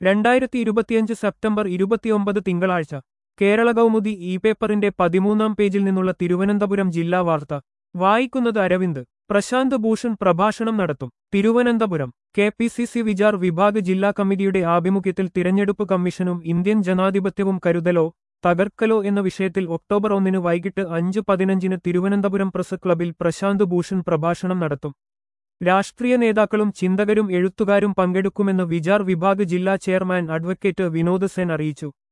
രണ്ടായിരത്തി ഇരുപത്തിയഞ്ച് സെപ്റ്റംബർ ഇരുപത്തിയൊമ്പത് തിങ്കളാഴ്ച കേരള കൗമുദി ഇ പേപ്പറിന്റെ പതിമൂന്നാം പേജിൽ നിന്നുള്ള തിരുവനന്തപുരം ജില്ലാ വാർത്ത വായിക്കുന്നത് അരവിന്ദ് പ്രശാന്ത് ഭൂഷൺ പ്രഭാഷണം നടത്തും Thiruvananthapuram K P C C Vichar Vibhag ജില്ലാ കമ്മിറ്റിയുടെ ആഭിമുഖ്യത്തിൽ തിരഞ്ഞെടുപ്പ് കമ്മീഷനും ഇന്ത്യൻ ജനാധിപത്യവും കരുതലോ തകർക്കലോ എന്ന വിഷയത്തിൽ ഒക്ടോബർ ഒന്നിന് വൈകിട്ട് അഞ്ച് പതിനഞ്ചിന് തിരുവനന്തപുരം പ്രസ് ക്ലബിൽ പ്രശാന്ത് ഭൂഷൺ പ്രഭാഷണം നടത്തും രാഷ്ട്രീയ നേതാക്കളും ചിന്തകരും എഴുത്തുകാരും പങ്കെടുക്കുമെന്ന് വിചാർ വിഭാഗ് ജില്ലാ ചെയർമാൻ അഡ്വക്കേറ്റ് വിനോദ് സെൻ അറിയിച്ചു